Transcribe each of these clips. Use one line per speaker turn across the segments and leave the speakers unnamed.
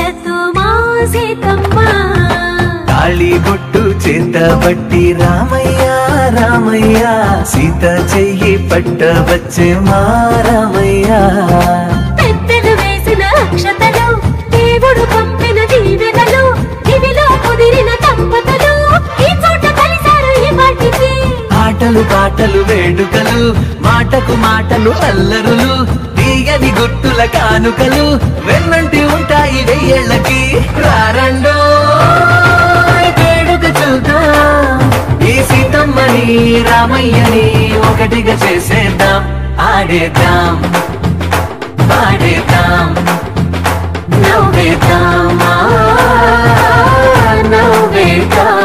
ఆశతో మా సీతమ్మ
తాళి బొట్టు చేత బట్టి రామయ్య రామయ్య సీత చెయ్యి పట్ట వచ్చే మా రామయ్య
పెద్దలు వేసిన అక్షతలు దేవుడు పంపిన దీవెనలు దివిలో కుదిరిన దంపతులు ఈ చోట కలిశారు ఈ వాటికి
ఆటలు పాటలు వేడుకలు మాటకు మాటలు అల్లరులు తీయని గుట్టుల కానుకలు వెన్నంటి ఉంటాయి వెయ్యేళ్ళకి రారండో వేడుక చూద్దాం ఈ సీతమ్మని రామయ్యని ఒకటిగా చేసేద్దాం ఆడేద్దాం పాడేద్దాం నవ్వేద్దాం ఆ, నవ్వేద్దాం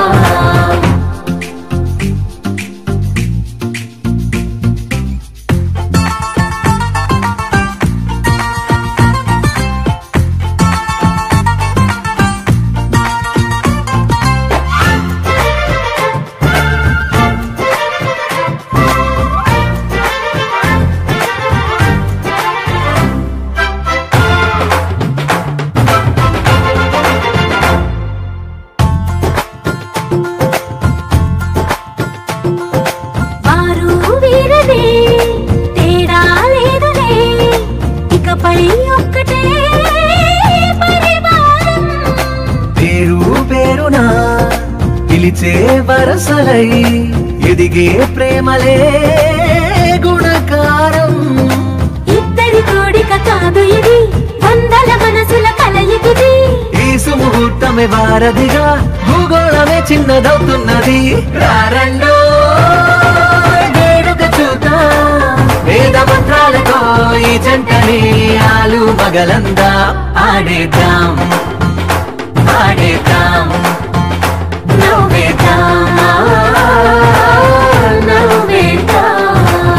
వారు వీరనే తేడా లేదులే ఇకపై ఒక్కటే పరివారం
పేరు పేరునా పిలిచే వరసలై ఎదిగే ప్రేమలే గుణకారం
ఇద్దరి కోడిక కాదు ఇది వందల మనసుల కలయికిది
ఈ సుముహూర్తమే వారధిగా భూగోళమే చిన్నదవుతున్నది రారండో వేడుక చూద్దాం వేద మంత్రాలతో ఈ జంటని ఆలు మగలందా ఆడేద్దాం ఆడేద్దాం నవ్వేద్దాం ఆ, నవ్వేద్దాం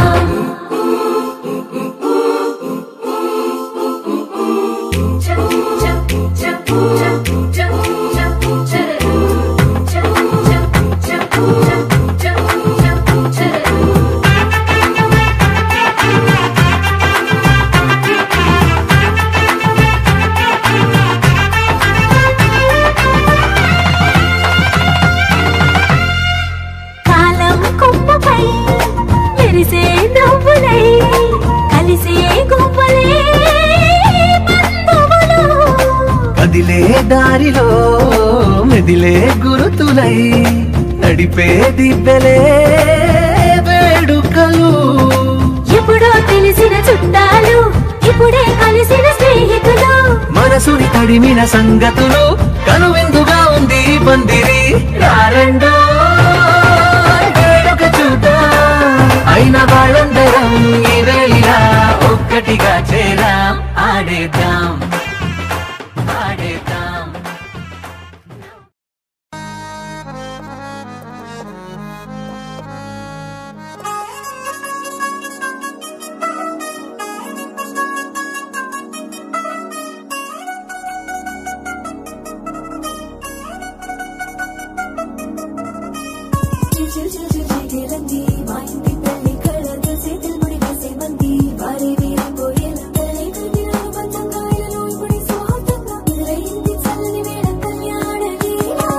కాలం కొమ్మపై మెరిసే నవ్వులై కలిసే గువ్వలే బంధువులు
కదిలే దారిలో మెదిలే గురుతులై నడిపే దిబ్బెలే వేడుకలు
ఎప్పుడో తెలిసిన చుట్టాలు ఇప్పుడే కలిసిన స్నేహితులు
మనసుని తడిమిన సంగతులు కనువిందుగా ఉంది ఈ పందిరి రారండో వేడుక చూద్దాం అయిన వాళ్ళందరం ఈ వేళ ఒక్కటిగా చేరాం ఆడేద్దాం ఆడేద్దాం
చిల్ చిల్ చిల్ చిల్ చిటిలంది మా ఇంటి పెళ్లి కళ్ళతో చేతులు ముడి వేసే మంది వారి వీరిపోయేలా తల్లి కలిపిన పంచంగాయలలో ఇప్పుడు స్వార్థంగా మొదలైంది చల్లని వేళ కళ్యాణ గీలా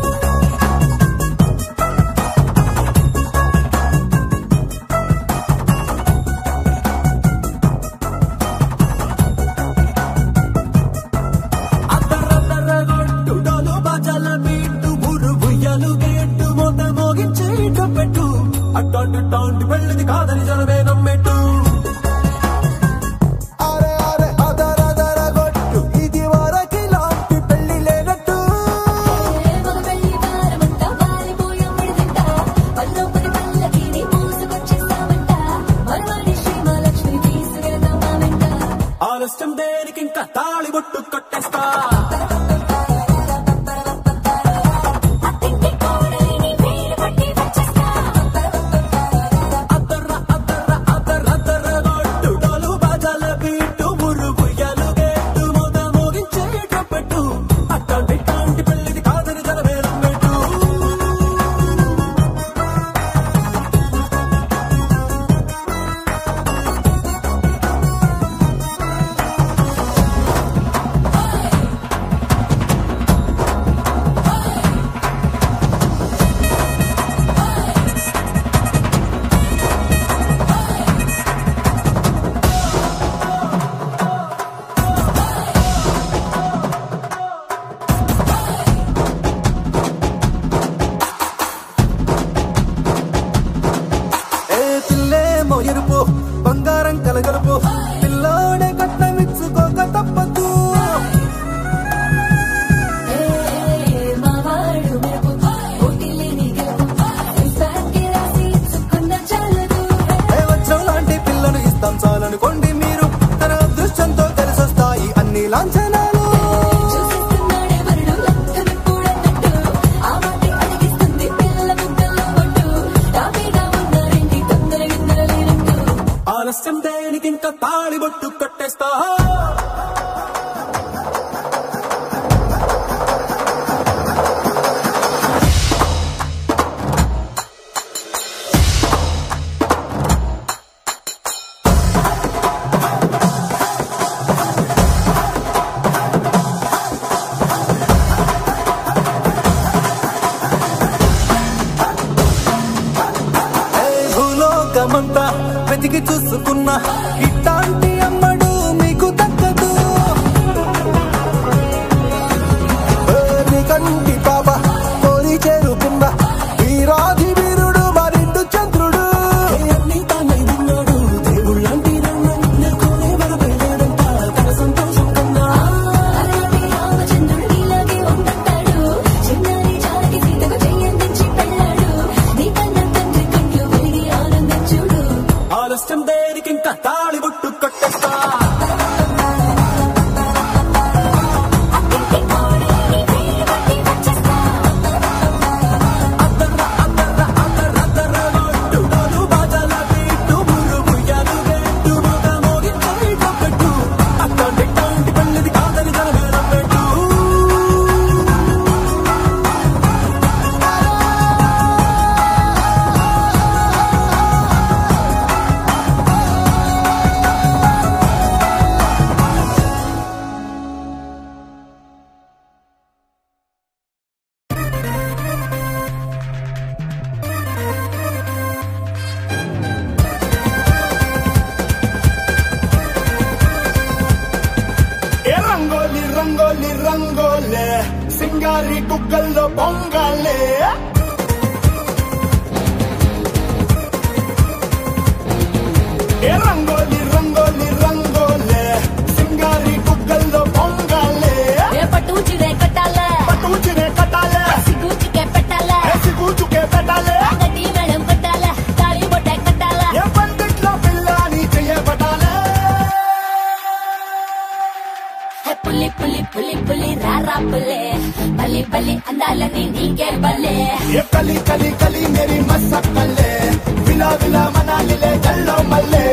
అద్దరద్దరగొట్టుడలు బజల బీటు బురు బుయ్యలు గేట్టు మొద మోగించే పెట్టు అట్టాంటి టాంటి పెళ్ళిది కాదని జనమే నమ్మెట్టు అరే అరే అదరదరగొట్టు ఇది వరకి లాంటి పెళ్లి లేనట్టు
మగ పెళ్లి వారమంతా వారిపోయాం విడిదింట పల్లోపరి పల్లకిని మోసుకొచ్చేస్తామంట మరవాడి శ్రీమహాలక్ష్మి తీసుకెళ్దాం మా వెంట
ఆలస్యం దేనికి ఇంకా తాళి బొట్టు కట్టేస్తా
అత్తింటి కోడలిని వేలు పట్టి వచ్చేస్తా
అద్దర్ర అద్దర్ర అద్దర్ర అద్దరగొట్టుడలు బజల బీటు బురు బుయ్యలు గేట్టు మొద మోగించే పెట్టు అట్టాంటి టాంటి పెళ్ళిది కాదని జనమే నమ్మెట్టు వెతికి చూసుకున్నా ఇట్లాంటి అమ్మడు మీకు దక్కదు ఏ కంటి పాప కోరి చేరుకున్నా వీరాధి వీరుడు మరిండు చంద్రుడు అన్ని తానై ఉన్నాడు దేవుళ్ళంటి నెలకొనే వరబెళ్ళాడంట తన సంతోషం కన్నా
అలాంటి రామచంద్రుడు నీలాగే ఉందంటాడు చిన్నారి జానకి సీతకు చెయ్యందించి పెళ్ళాడు నీ కన్న తండ్రి కంట్లు వెలిగి ఆనందించుడు
ఆలస్యం దేనికి ఇంకా తాళి బుట్టు కొట్టేస్తా
అత్తింటి కోడలిని వేలు పట్టి వచ్చేస్తా
అద్దర్ర అద్దర్ర అద్దర్ర అద్దర్ర కొట్టు డోలు బాజాల బీటు మురుగు ఎలుగెట్టు మొగ మోగించే కొట్టెట్టు అట్లాంటి ఇట్లాంటి పెళ్ళిది కాదని జనమేళం పెట్టు
ఏ రంగోలి రంగోలి రంగోలే సింగారి గుగ్గల్లో పొంగాలే ఏ రంగోలి రంగోలి రంగోలే సింగారి గుగ్గల్లో పొంగాలే
ఏ పట్టు చిరే కట్టాలే
పట్టుచినే కట్టాలే
సిగ్గుచికే పెట్టాలే
వేసి కూచుకే పెట్టాలే
గట్టి మేళం కట్టాలే తాళి బొట్టే కట్టాలే
ఏ పందిట్లో పిల్ల నీ చెయ్యబడాలే
హే పులి పులి పులి పులి రారా పులే బలి బలి అందాలని నీకే బలే
ఏ కలి కలి కలి మేరీ మసక్కలే విలా విలా మనాలిలే గల్లో మల్లే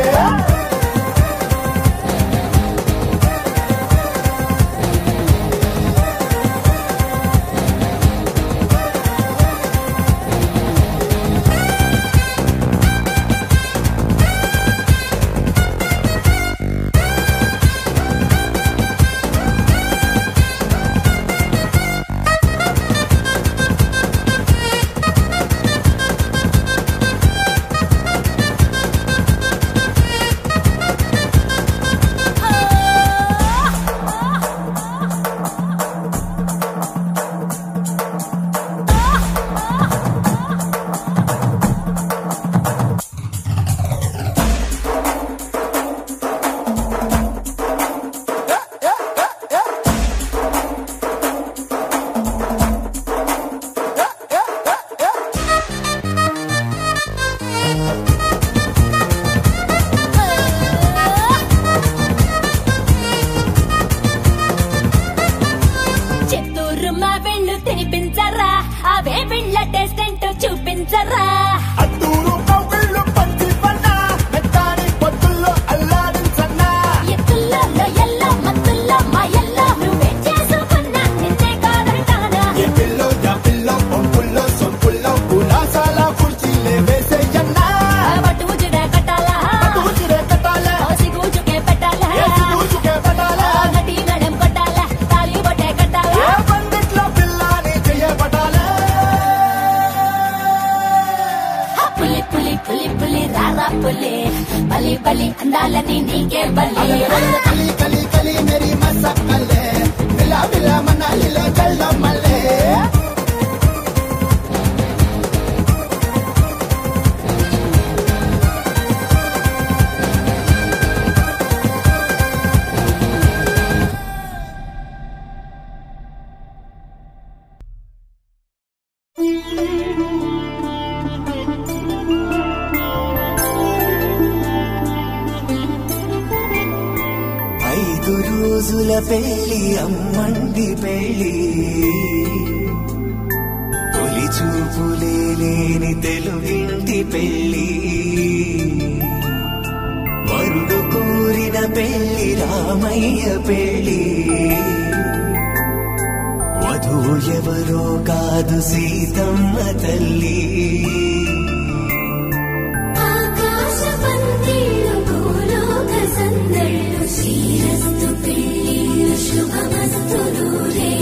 చిత్తూరు మా వెళ్ళు తినిపించరా అవే వెళ్ళ టేస్ట్ ఏంటో చూపించరా
అత్తూరు కవ్విళ్ళు పంచి పన్నా మెత్తాని పొత్తుల్లో అల్లాడించన్నా
ఎత్తుల్లో ఎల్లో మత్తుల్లో మా ఎల్లో నువ్వే చేసుకున్నా నిన్నే కాదంటానా
ఏ పిల్లో యా పిల్లో పంపుల్లో సొంపుల్లో పులాసాల కుర్చీలే వేసేయన్నా
పట్టు చిరే కట్టాలా
కూచిరే కట్టాలే
సిగ్గుచుకే పెట్టాలా
వేసి కూచుకే పెట్టాలే
గట్టి మేళం కట్టాలా తాళి బొట్టే కట్టాలా
ఏ పందిట్లో పిల్ల నీ చెయ్యబడాలే
పులి పులి పులి పులి రారా పులి బలి బలి అందాలని నీకే బలి
కలి కలి కలి మేరీ మసక్కలే విలా విలా మనాలిలే గల్లో మల్లే
ఐదు రోజుల పెళ్లి అమ్మండి పెళ్లి తొలి చూపులే లేని తెలుగింటి పెళ్లి వరుడు కోరిన పెళ్లి రామయ్య పెళ్లి వధువు ఎవరో కాదు సీతమ్మ తల్లి
ఆకాశ పందిళ్ళు భూలోక సందళ్ళు శ్రీరస్తు పెళ్ళిళ్ళు శుభమస్తు నూరే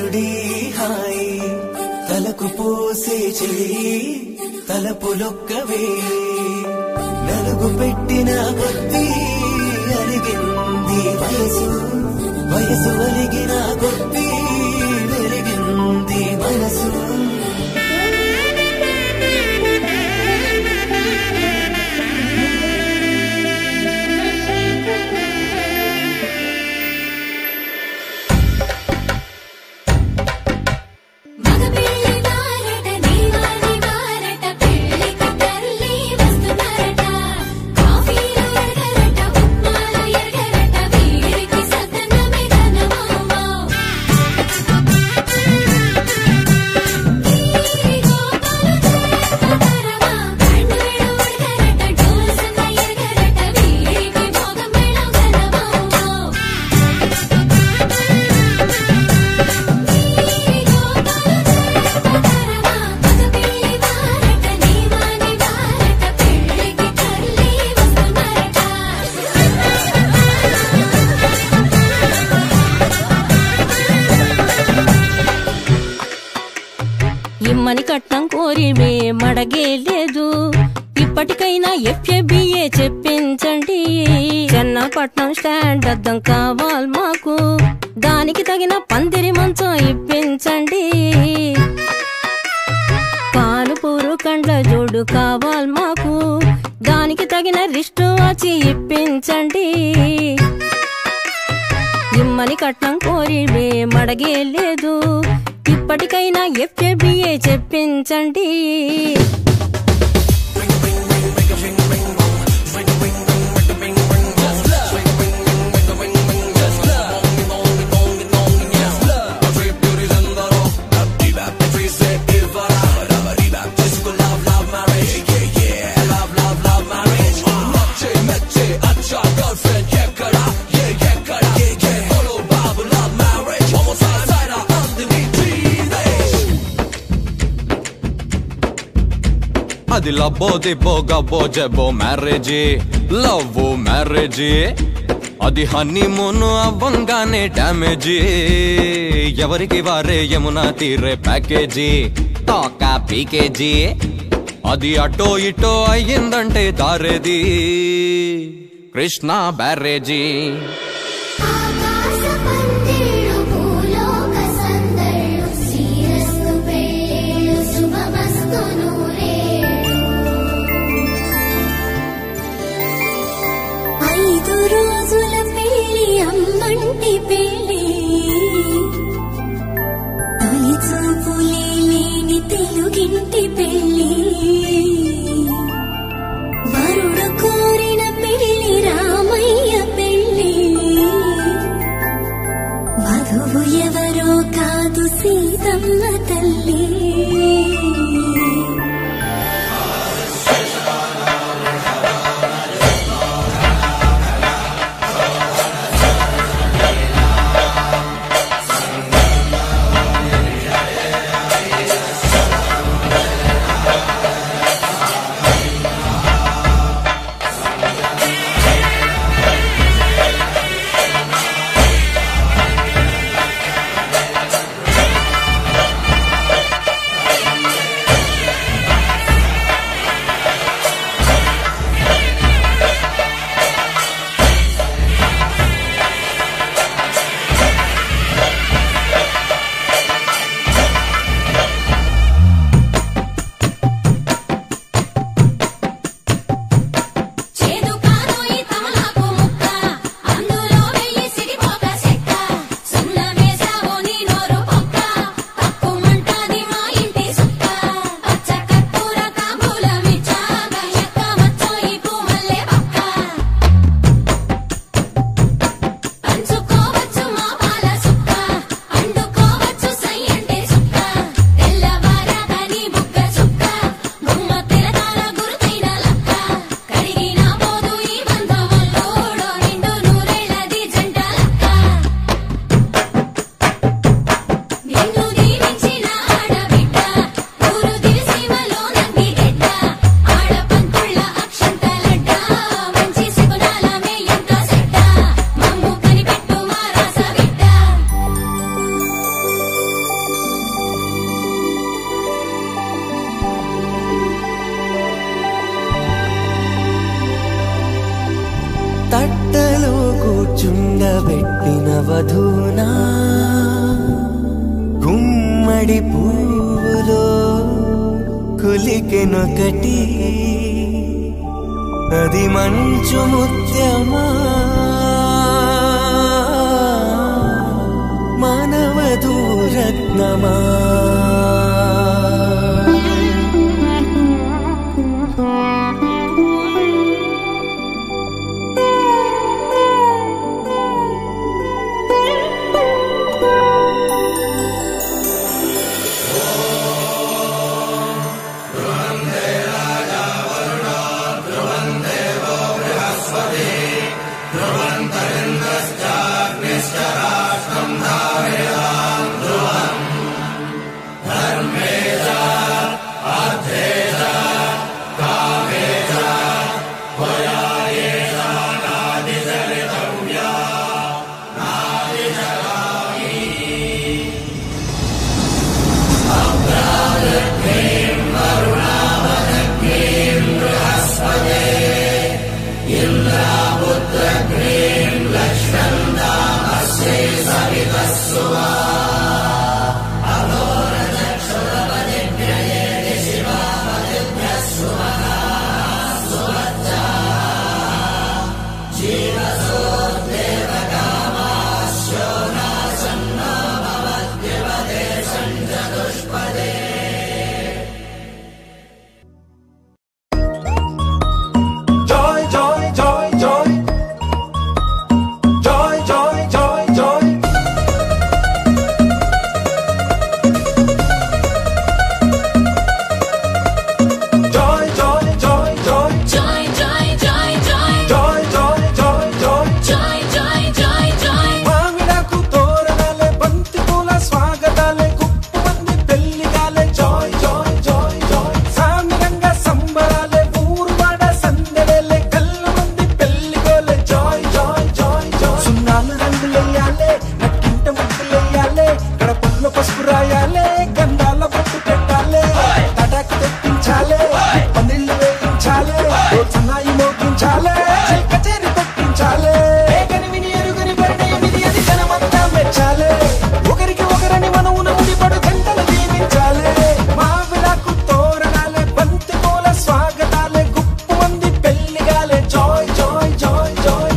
వరుడి హాయి తలకు పోసే చెయ్యి తలపులొక్కవే నలుగు పెట్టిన కొద్దీ అలిగింది వయసు వయసు అలిగిన కొద్దీ వెలిగింది మనసు
మగపిల్లి వారట దీవాని వారట పెళ్ళికి తల్లి వస్తున్నారట కాఫీలు ఎరగరట ఉప్మాలు ఎరగరట వీరికి సద్దనమే ధనమామా ఈ గోపాలు చేతరమా కండు వేడు ఉడగరట డోలు సన్న ఎరగరట వీరికి మోగమేళం ధనమామా
ఇమ్మని కట్నం కోరివే మడగే లేదు ఇప్పటికైనా ఎఫ్ఏబిఏ చెప్పించండి చెన్నపట్నం స్టాండ్ అద్దం కావాలి మాకు దానికి తగిన పందిరి మంచం ఇప్పించండి పాలు పూరు కండ్ల జోడు కావాలి మాకు దానికి తగిన రిస్టు వాచి ఇప్పించండి ఇమ్మని కట్నం కోరివే మడగే లేదు ఇప్పటికైనా ఎఫ్ఏబిఏ చెప్పించండి
అది లబ్బో దిబ్బో గబ్బో జబ్బో మ్యారేజీ లవ్ మ్యారేజీ అది హనీమూన్ అవ్వంగానే డ్యామేజీ ఎవరికి వారే యమునా తీరే ప్యాకేజీ తోకా పీకేజీ అది అటో ఇటో అయ్యిందంటే దారేది కృష్ణ బ్యారేజీ
ఆకాశ పందిళ్ళు భూలోక సందళ్ళు శ్రీరస్తు పెళ్ళిళ్ళు శుభమస్తు నూరేళ్ళు ఐదు రోజుల పెళ్లి అమ్మంటి పెళ్లి తొలి చూపులే లేని తెలుగింటి పెళ్లి వరుడు కోరిన పెళ్లి రామయ్య పెళ్లి వధువు ఎవరో కాదు సీతమ్మ తల్లి
తట్టలో కూర్చుండబెట్టిన వధూనా గుమ్మడి పువ్వులో కులికెనొకటి అది మంచు ముత్యమా మానవదూరత్నమా
Joy, joy, joy, joy. Joy, joy, joy, joy. Joy, joy, joy, joy.
Joy, joy, joy, joy.
Joy, joy, joy, joy.
Joy, joy, joy, joy.
మామిడాకు తోరణాలే బంతి పూల స్వాగతాలే గుప్పు మంది పెళ్లిగాలే జాయ్ జాయ్ జాయ్ జాయ్ సామిరంగా సంబరాలే ఊరువాడ సందడేలే కళ్ళ మంది పెళ్లిగోలే జాయ్ జాయ్ జాయ్ జాయ్ సున్నాలు రంగులెయ్యాలే నక్కింట ముగ్గులెయ్యాలే గడపల్లో పసుపు రాయాలే గంధాల బొట్టు పెట్టాలే తటాకు తెప్పించాలే పందిళ్ళు వేయించాలే సన్నాయి మోగించాలే కచేరి పెట్టించాలే ఏకని విని ఎరుగని పరిణయమిది అది జనమంతా మెచ్చాలే ఒకరికి ఒకరని మనవున ముడిపడు గంటలు దీవించాలే మా విడాకు తోరణాలే బంతి పూల స్వాగతాలే గుప్పు మంది పెళ్లిగాలే జాయ్ జాయ్ జాయ్ జాయ్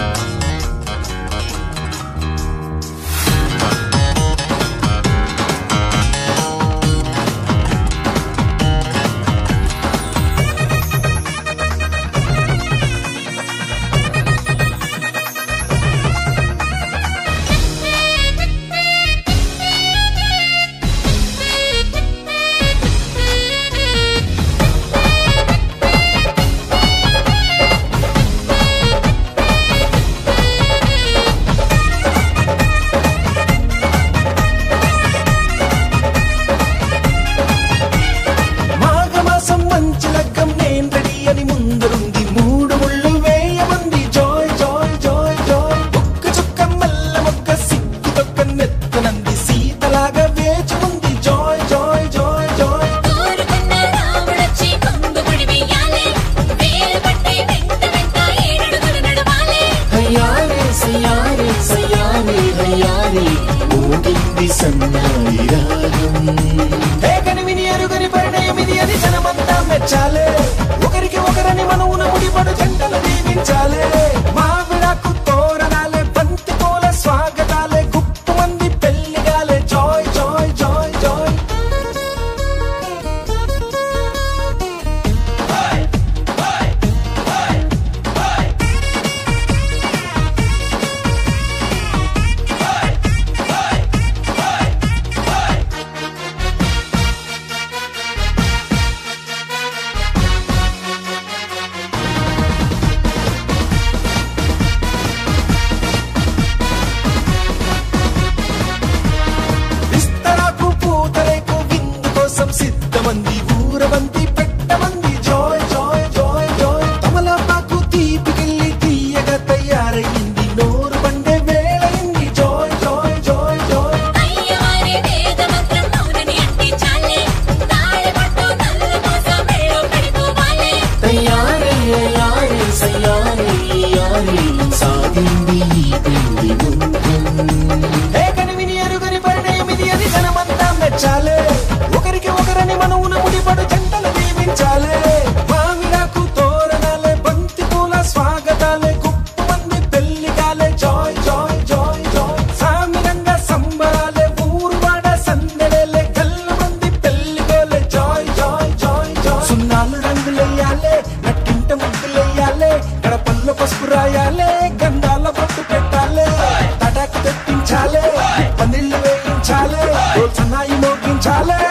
మాఘమాసం మంచి లగ్గం నేను రెడీ అని ముందరుంది మూడు ముళ్ళు వేయమంది జాయ్ జాయ్ జాయ్ జాయ్ ఒక్క చుక్క మల్ల మొక్క సిగ్గు తొక్క నెత్తనంది సీతలాగా వేచి ఉంది జాయ్ జాయ్ జాయ్ జాయ్
కోరుకున్న రాముడొచ్చి కొంగుముడి వెయ్యాలే. వేలు పట్టి వెంట వెంట ఏడడుగులు నడవాలే.
హయ్యారే సయ్యారే సయ్యారే హయ్యారే ఊగింది సన్నాయి రాగం
ఏకని విని ఎరుగని పరిణయమిది అది జనమంతా మెచ్చాలే ఒకరికి ఒకరని మనవున ముడిపడు జంటలు దీవించాలే మా విడాకు తోరణాలే బంతి పూల స్వాగతాలే గుప్పు మంది పెళ్లిగాలే జాయ్ జాయ్ జాయ్ జాయ్
తెల్లారి సాగింది ఈ పెళ్లి గుండ్రం
ఏ కనివిని ఎరుగని పరిణయం ఇది అని జనమంతా మెచ్చాలే ఒకరికి ఒకరని మనవున ముడిపడు జంటలు దీవించాలే మామిడాకు తోరణాలే బంతి పూల స్వాగతాలే కుప్ప మంది పెళ్లిగాలే జాయ్ జాయ్ జాయ్ జాయ్ సామిరంగా సంబరాలే ఊరువాడ సందడేలే గల్ల మంది పెళ్లిగోలే జాయ్ జాయ్ జాయ్ జాయ్ సున్నాలు రంగులెయ్యాలే నట్టింట ముగ్గులెయ్యాలే గడపల్లో పసుపు రాయాలే గంధాల బొట్టు పెట్టాలే తటాకు తెప్పించాలే పందిళ్ళు వేయించాలే సన్నాయి మోగించాలే